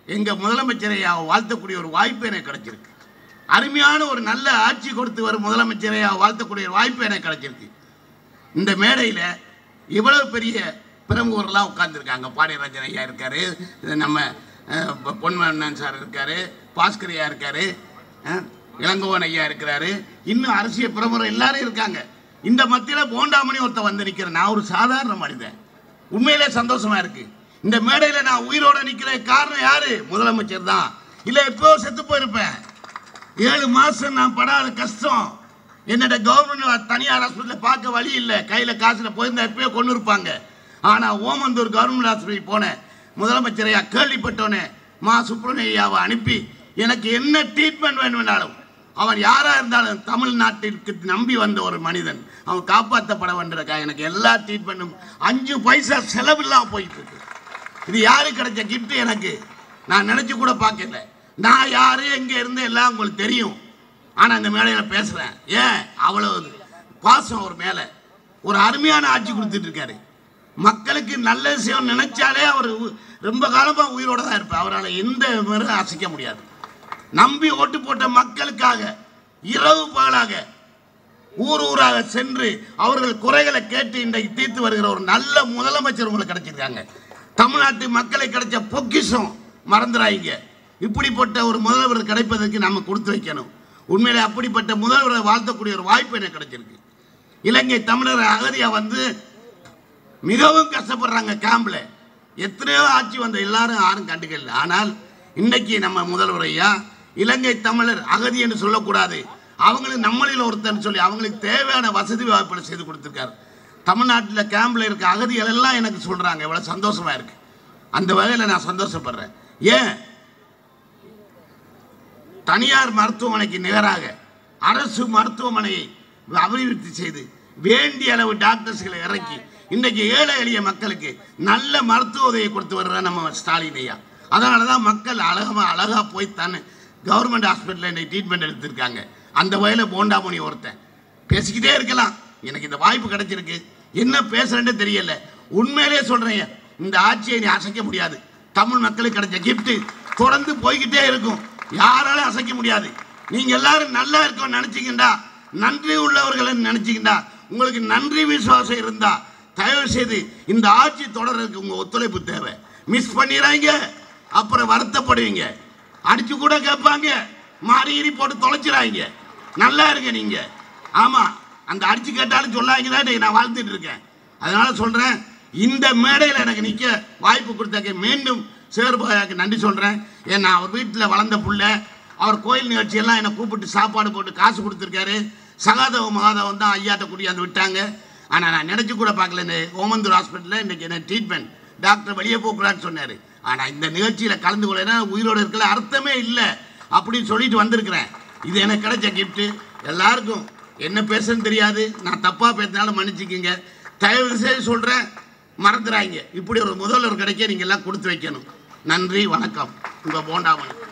எங்கள் முதலமைச்சரை வாழ்த்தக்கூடிய ஒரு வாய்ப்பு எனக்கு கிடைச்சிருக்கு அருமையான ஒரு நல்ல ஆட்சி கொடுத்து வரும் முதலமைச்சரை வாழ்த்தக்கூடிய ஒரு வாய்ப்பு எனக்கு கிடைச்சிருக்கு இந்த மேடையில் இவ்வளவு பெரிய பிரமுகர்லாம் உட்கார்ந்துருக்காங்க பாண்டியராஜன் ஐயா இருக்காரு இது நம்ம அஹ், பொ- பொன்மன்னன் சார் இருக்காரு பாஸ்கர் ஐயா இருக்காரு அஹ், இளங்கோவன் ஐயா இருக்கிறாரு இன்னும் அரசியல் பிரமுகர் எல்லாரும் இருக்காங்க இந்த மத்தியில் போண்டாமணி ஒருத்தன் வந்து நிற்கிறேன் நான் ஒரு சாதாரண மனிதன் உண்மையிலே சந்தோஷமா இருக்கு இந்த மேடையில் நான் உயிரோட நிற்கிறேன் காரணம் யாரு முதலமைச்சர் தான் இல்லை எப்போ செத்து போயிருப்பேன் ஏழு மாசம் நான் படாத கஷ்டம் என்னோட கவர்மெண்ட் தனியார் ஹாஸ்பிட்டலில் பார்க்க வழி இல்லை கையில் காசில் போயிருந்தா எப்பயோ கொண்டு இருப்பாங்க ஆனால் ஓமந்தூர் கவர்மெண்ட் ஹாஸ்பிட்டல் போனேன் முதலமைச்சரையா கேள்விப்பட்டோன்னே மா சுப்பிரமணியாவை அனுப்பி எனக்கு என்ன ட்ரீட்மெண்ட் வேணும்னாலும் அவன் யாராக இருந்தாலும் தமிழ்நாட்டிற்கு நம்பி வந்த ஒரு மனிதன் அவன் காப்பாற்றப்பட வேண்டியக்கா எனக்கு எல்லா ட்ரீட்மெண்ட்டும் அஞ்சு பைசா செலவில்லாம போயிட்டு இருக்கு இது யாருக்கு கிடைச்ச கிஃப்ட் எனக்கு நான் நினைச்சு கூட பார்க்கல நான் யாரு எங்க இருந்து எல்லாம் உங்களுக்கு தெரியும் ஆனா இந்த மேடையில பேசுறேன் ஏன் அவ்வளவு பாசம் ஒரு மேல ஒரு அருமையான ஆட்சி கொடுத்துட்டு இருக்காரு மக்களுக்கு நல்ல விஷயம் நினைச்சாலே அவர் உ- ரொம்ப காலமா உயிரோட தான் இருப்பார் அவரால் எந்த முறை அசைக்க முடியாது நம்பி ஓட்டு போட்ட மக்களுக்காக இரவு பகலாக ஊர் ஊராக சென்று அவர்கள் குறைகளை கேட்டு இன்றைக்கு தீர்த்து வருகிற ஒரு நல்ல முதலமைச்சர் உங்களுக்கு கிடைச்சிருக்காங்க தமிழ்நாட்டு மக்களை கிடைச்ச பொக்கிஷம் மறந்துடாதீங்க இப்படிப்பட்ட ஒரு முதல்வர் கிடைப்பதற்கு நம்ம கொடுத்து வைக்கணும் உண்மையிலே அப்படிப்பட்ட முதல்வரை வாழ்த்தக்கூடிய ஒரு வாய்ப்பு எனக்கு கிடைச்சிருக்கு இலங்கை தமிழர் அகதியா வந்து மிகவும் கஷ்டப்படுறாங்க கேம்பில் எத்தனையோ ஆட்சி வந்த எல்லாரும் யாரும் கண்டுக்கல ஆனால் இன்னைக்கு நம்ம முதல்வர் ஐயா இலங்கை தமிழர் அகதி என்று சொல்லக்கூடாது அவங்களுக்கு நம்மளில் ஒருத்தன் சொல்லி அவங்களுக்கு தேவையான வசதி வாய்ப்புகளை செய்து கொடுத்துருக்காரு தமிழ்நாட்டில் கேம்பில் இருக்க அகதிகள் எல்லாம் எனக்கு சொல்கிறாங்க இவ்வளோ சந்தோஷமா இருக்கு அந்த வகையில் நான் சந்தோஷப்படுறேன் ஏன் தனியார் மருத்துவமனைக்கு நிகராக அரசு மருத்துவமனையை அபிவிருத்தி செய்து வேண்டிய அளவு டாக்டர்ஸ்களை இறக்கி இன்றைக்கு ஏழை எளிய மக்களுக்கு நல்ல மருத்துவ உதவியை கொடுத்து வர்ற நம்ம ஸ்டாலின் ஐயா அதனால தான் மக்கள் அழகா அழகா போய் தானே கவர்மெண்ட் ஹாஸ்பிட்டலில் இன்னைக்கு ட்ரீட்மெண்ட் எடுத்திருக்காங்க அந்த வகையில் போண்டாமணி ஒருத்தன் பேசிக்கிட்டே இருக்கலாம் எனக்கு இந்த வாய்ப்பு கிடைச்சிருக்கு என்ன பேசுறேன்னு தெரியல உண்மையிலே சொல்றேன் இந்த ஆட்சியை நீ அசைக்க முடியாது தமிழ் மக்களுக்கு கிடைச்ச gift தொடர்ந்து போய்கிட்டே இருக்கும் யாராலும் அசைக்க முடியாது நீங்க எல்லாரும் நல்லா இருக்கோம்னு நினைச்சீங்கடா நன்றி உள்ளவர்கள் நினைச்சீங்கடா உங்களுக்கு நன்றி விசுவாசம் இருந்தா தயவு செய்து இந்த ஆட்சி தொடர்றதுக்கு உங்க ஒத்துழைப்பு தேவை மிஸ் பண்ணிடுறாங்க அப்புறம் வருத்தப்படுவீங்க அடிச்சு கூட கேட்பாங்க மாறி ஈறி போட்டு தொலைச்சிடாங்க நல்லா இருங்க நீங்க ஆமா அந்த அடிச்சு கேட்டாலும் சொல்லாங்க தான் நான் வாழ்த்துட்டு இருக்கேன் அதனால சொல்றேன் இந்த மேடையில் எனக்கு நிற்க வாய்ப்பு கொடுத்தாக்க மீண்டும் சேர்பாயாக்கு நன்றி சொல்றேன் ஏன்னா அவர் வீட்டில் வளர்ந்த புள்ள அவர் கோயில் நிகழ்ச்சியெல்லாம் என்னை கூப்பிட்டு சாப்பாடு போட்டு காசு கொடுத்துருக்காரு சகாதவ மகாதவன் தான் ஐயாட்ட கூட்டியாந்து விட்டாங்க ஆனால் நான் நினச்சி கூட பார்க்கல இந்த ஓமந்தூர் ஹாஸ்பிட்டலில் இன்னைக்கு என்ன ட்ரீட்மெண்ட் டாக்டர் வெளியே போகக்கூடாதுன்னு சொன்னார் ஆனால் இந்த நிகழ்ச்சியில் கலந்து கொள்ளனா உயிரோடு இருக்கல அர்த்தமே இல்லை அப்படின்னு சொல்லிட்டு வந்திருக்கிறேன் இது எனக்கு கிடைச்ச கிஃப்ட்டு எல்லாருக்கும் என்ன பேசுன்னு தெரியாது நான் தப்பாக பேசினாலும் மன்னிச்சுக்கோங்க தயவு செய்து சொல்கிறேன் மறந்துடாங்க இப்படி ஒரு முதல்வர் கிடைக்க நீங்கள் எல்லாம் கொடுத்து வைக்கணும் நன்றி வணக்கம் உங்கள் போண்டாமணி